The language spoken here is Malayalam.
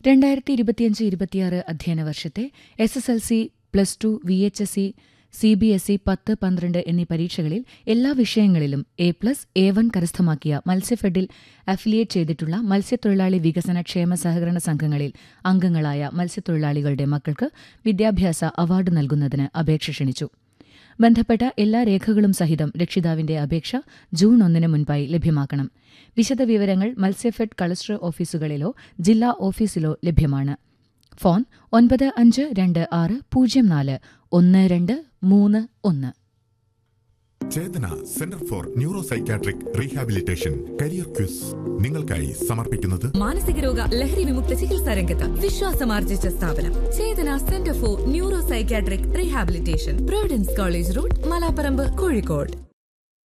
രണ്ടായിരത്തി ഇരുപത്തിയഞ്ച് ഇരുപത്തിയാറ് അധ്യയന വർഷത്തെ S S L C plus two V H S C C B S E പത്ത് പന്ത്രണ്ട് എന്നീ പരീക്ഷകളിൽ എല്ലാ വിഷയങ്ങളിലും എ പ്ലസ് എ വൺ കരസ്ഥമാക്കിയ മത്സ്യഫെഡിൽ അഫിലിയേറ്റ് ചെയ്തിട്ടുള്ള മത്സ്യത്തൊഴിലാളി വികസന ക്ഷേമ സഹകരണ സംഘങ്ങളിൽ അംഗങ്ങളായ മത്സ്യത്തൊഴിലാളികളുടെ മക്കൾക്ക് വിദ്യാഭ്യാസ അവാർഡ് നൽകുന്നതിന് അപേക്ഷ ക്ഷണിച്ചു ബന്ധപ്പെട്ട എല്ലാ രേഖകളും സഹിതം രക്ഷിതാവിന്റെ അപേക്ഷ ജൂൺ ഒന്നിന് മുൻപായി ലഭ്യമാക്കണം വിശദവിവരങ്ങൾ മത്സ്യഫെഡ് കളസ്റ്റർ ഓഫീസുകളിലോ ജില്ലാ ഓഫീസിലോ ലഭ്യമാണ് ഫോൺ ഒൻപത് അഞ്ച് രണ്ട് ആറ് പൂജ്യം നാല് ഒന്ന് രണ്ട് മൂന്ന് ഒന്ന് Chetana centre for neuro psychiatric rehabilitation career quiz നിങ്ങൾക്കായി സമർപ്പിക്കുന്നത് മാനസിക രോഗ ലഹരി വിമുക്ത ചികിത്സാ രംഗത്ത് വിശ്വാസമാർജിച്ച സ്ഥാപനം Chetana centre for neuro psychiatric rehabilitation Providence college road Malaparamba Kozhikode